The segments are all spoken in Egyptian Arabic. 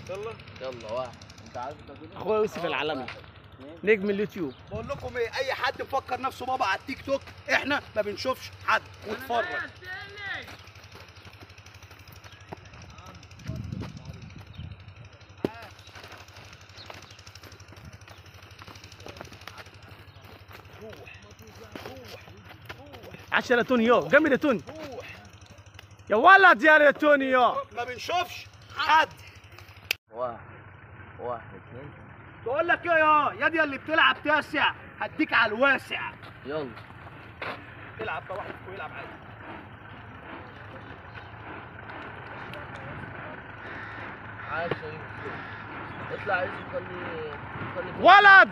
يلا يلا واحد انت عارف انت كده اخويا يوسف العالمي نجم اليوتيوب بقول لكم ايه اي حد مفكر نفسه بابا على التيك توك احنا ما بنشوفش حد واتفرج عشرة تونيو جميل يا توني يا ولد يا تونيو ما بنشوفش حد واحد واحد اثنين تقول لك ايه يا يا دي اللي بتلعب تاسع هديك على الواسع يلا العب ده واحد ويلعب عادي عايش يا يوسف اطلع يا يوسف خلي خلي ولد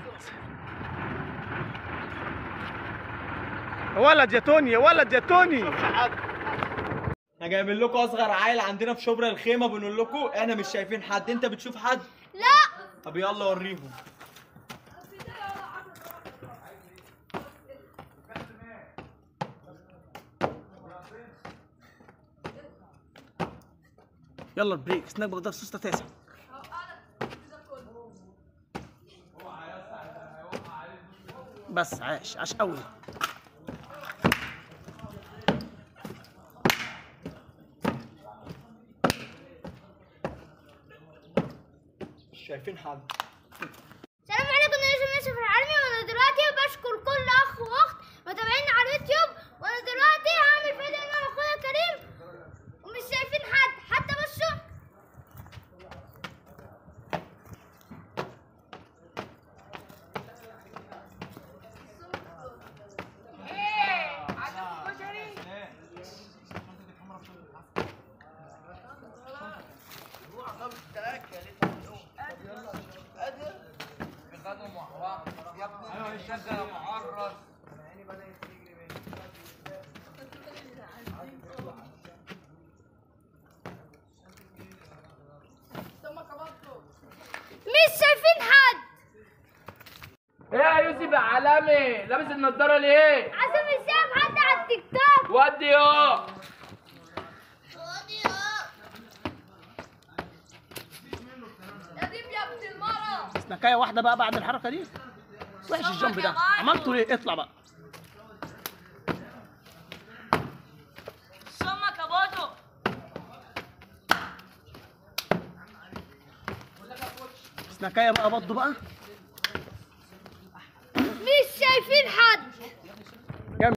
يا ولد يا توني يا ولد يا توني مش حد احنا جايبين لكم اصغر عيل عندنا في شبرا الخيمه بنقول لكم احنا مش شايفين حد انت بتشوف حد لا طب يلا وريهم يلا البريك سناك بغداد سوسته تاسع بس عاش عاش قوي مش شايفين حد السلام عليكم انا يوسف يوسف العالمي وانا دلوقتي بشكر كل اخ واخت متابعيني على اليوتيوب وانا دلوقتي هعمل فيديو انا واخويا كريم ومش شايفين حد حتى بصوا مش شايفين حد ايه يا يوسف يا عالمي لابس النضاره ليه؟ عشان مش شايف حد على التيك توك ودي يو سناكايه واحده بقى بعد الحركه دي وحش الجنب ده عملته ليه اطلع بقى سمك يا بودو سناكايه بقى بضه بقى